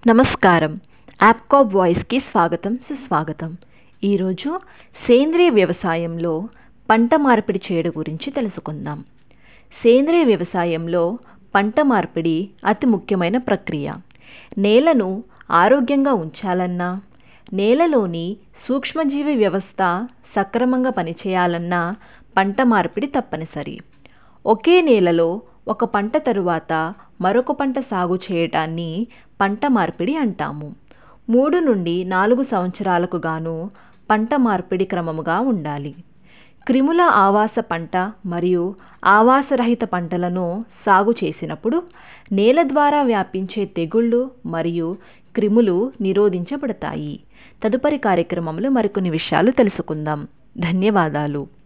నమస్కారం యాప్కాబ్ వాయిస్కి స్వాగతం సుస్వాగతం ఈరోజు సేంద్రియ వ్యవసాయంలో పంట మార్పిడి చేయడం గురించి తెలుసుకుందాం సేంద్రియ వ్యవసాయంలో పంట మార్పిడి అతి ముఖ్యమైన ప్రక్రియ నేలను ఆరోగ్యంగా ఉంచాలన్నా నేలలోని సూక్ష్మజీవి వ్యవస్థ సక్రమంగా పనిచేయాలన్నా పంట మార్పిడి తప్పనిసరి ఒకే నేలలో ఒక పంట తరువాత మరొక పంట సాగు చేయటాన్ని పంట మార్పిడి అంటాము మూడు నుండి నాలుగు సంవత్సరాలకు గాను పంట మార్పిడి క్రమముగా ఉండాలి క్రిముల ఆవాస పంట మరియు ఆవాసరహిత పంటలను సాగు చేసినప్పుడు నేల ద్వారా వ్యాపించే తెగుళ్ళు మరియు క్రిములు నిరోధించబడతాయి తదుపరి కార్యక్రమంలో మరికొన్ని విషయాలు తెలుసుకుందాం ధన్యవాదాలు